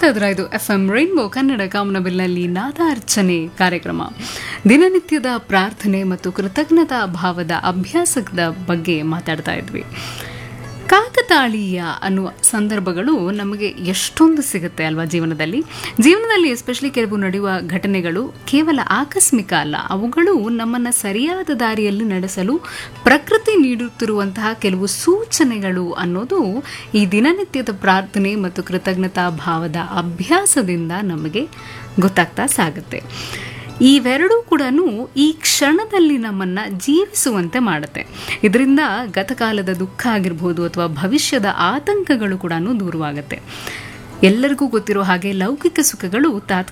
ಕೇಳ್ತಾ ಇದ್ರ ಇದು ಎಫ್ ಎಂ ರೈನ್ಬೋ ಕನ್ನಡ ಕಾಮನಬಿಲ್ನಲ್ಲಿ ನಾದಾರ್ಚನೆ ಕಾರ್ಯಕ್ರಮ ದಿನನಿತ್ಯದ ಪ್ರಾರ್ಥನೆ ಮತ್ತು ಕೃತಜ್ಞತಾ ಭಾವದ ಅಭ್ಯಾಸದ ಬಗ್ಗೆ ಮಾತಾಡ್ತಾ ಇದ್ವಿ ಕಾಕತಾಳೀಯ ಅನ್ನುವ ಸಂದರ್ಭಗಳು ನಮಗೆ ಎಷ್ಟೊಂದು ಸಿಗುತ್ತೆ ಅಲ್ವಾ ಜೀವನದಲ್ಲಿ ಜೀವನದಲ್ಲಿ ಎಸ್ಪೆಷಲಿ ಕೆಲವು ನಡೆಯುವ ಘಟನೆಗಳು ಕೇವಲ ಆಕಸ್ಮಿಕ ಅಲ್ಲ ಅವುಗಳು ನಮ್ಮನ್ನು ಸರಿಯಾದ ದಾರಿಯಲ್ಲಿ ನಡೆಸಲು ಪ್ರಕೃತಿ ನೀಡುತ್ತಿರುವಂತಹ ಕೆಲವು ಸೂಚನೆಗಳು ಅನ್ನೋದು ಈ ದಿನನಿತ್ಯದ ಪ್ರಾರ್ಥನೆ ಮತ್ತು ಕೃತಜ್ಞತಾ ಭಾವದ ಅಭ್ಯಾಸದಿಂದ ನಮಗೆ ಗೊತ್ತಾಗ್ತಾ ಸಾಗುತ್ತೆ ಇವೆರಡೂ ಕೂಡ ಈ ಕ್ಷಣದಲ್ಲಿ ನಮ್ಮನ್ನ ಜೀವಿಸುವಂತೆ ಮಾಡುತ್ತೆ ಇದರಿಂದ ಗತಕಾಲದ ದುಃಖ ಆಗಿರ್ಬೋದು ಅಥವಾ ಭವಿಷ್ಯದ ಆತಂಕಗಳು ಕೂಡ ದೂರವಾಗುತ್ತೆ ಎಲ್ಲರಿಗೂ ಗೊತ್ತಿರೋ ಹಾಗೆ ಲೌಕಿಕ ಸುಖಗಳು ತಾತ್ಕಾಲಿಕ